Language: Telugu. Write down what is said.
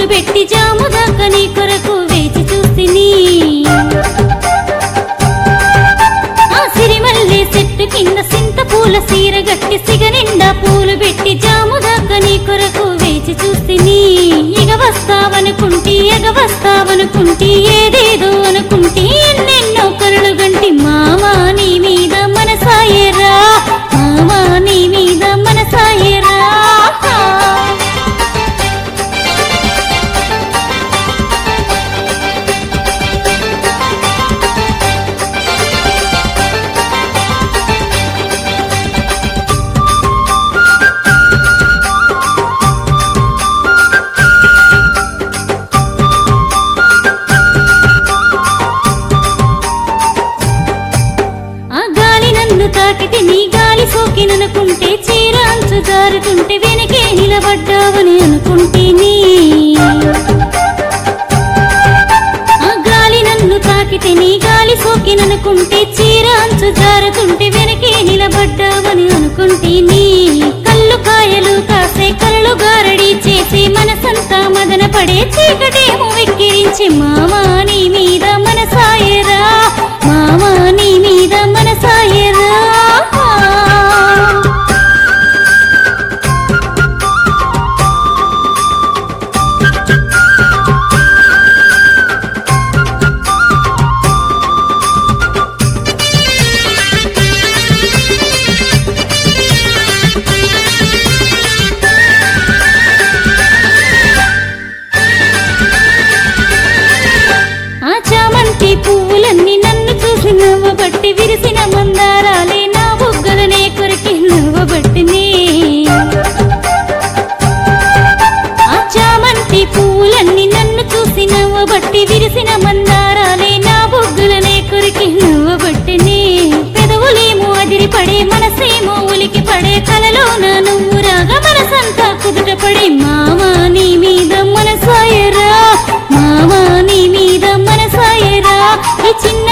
పెట్టి జాము దాకా నీ కొరకు వేచి చూసిని ఆ సిరిమల్లె చెట్టు కింద సింత పూల సీర గట్టి సిగ నిండా పూలు పెట్టి జాము దాకా నీ కొరకు వేచి చూసిని ఇగ వస్తావనుకుంటి ఎగ వస్తావనుకుంటి ఏదేదో అనుకుంటి ఎన్నెన్నో కరులు గంటి మామా నీ మీద మనసాయరా మామా నీ మీద మనసాయరా ఆ గాలి నన్ను తాకితే నీ గాలి సోకిననుకుంటే చీర అంచు జారుతుంటే వెనకే నిలబడ్డావని అనుకుంటేని ఆ గాలి నన్ను తాకితే నీ గాలి సోకిననుకుంటే చీర అంచు జారుతుంటే వెనకే నిలబడ్డావని అనుకుంటేని కళ్ళు కాయలు కాసే కళ్ళు గారడి చేసి మనసంతా మదన పడే చీకటేమో వెక్కిరించి మామా నీ మీద మనసాయరా మామా నీ మీద మనసాయరా ఆ చామంతి పువ్వులన్నీ నన్ను చూసి నవ్వబట్టి విరిసిన మందారాలే నా బుగ్గలనే కొరికి నవ్వబట్టినే ఆ చామంతి పువ్వులన్నీ నన్ను చూసి నవ్వబట్టి విరిసిన మందారాలే నా బుగ్గలనే కొరికి నవ్వబట్టినే పెదవులేమో అదిరిపడే మనసేమో ఉలికి పడే కలలో నా నువ్వు రాగా మనసంతా కుదుట పడే మామా నీ మీద మనసాయరా మామా నీ మీద మనసాయరా ఈ చిన్న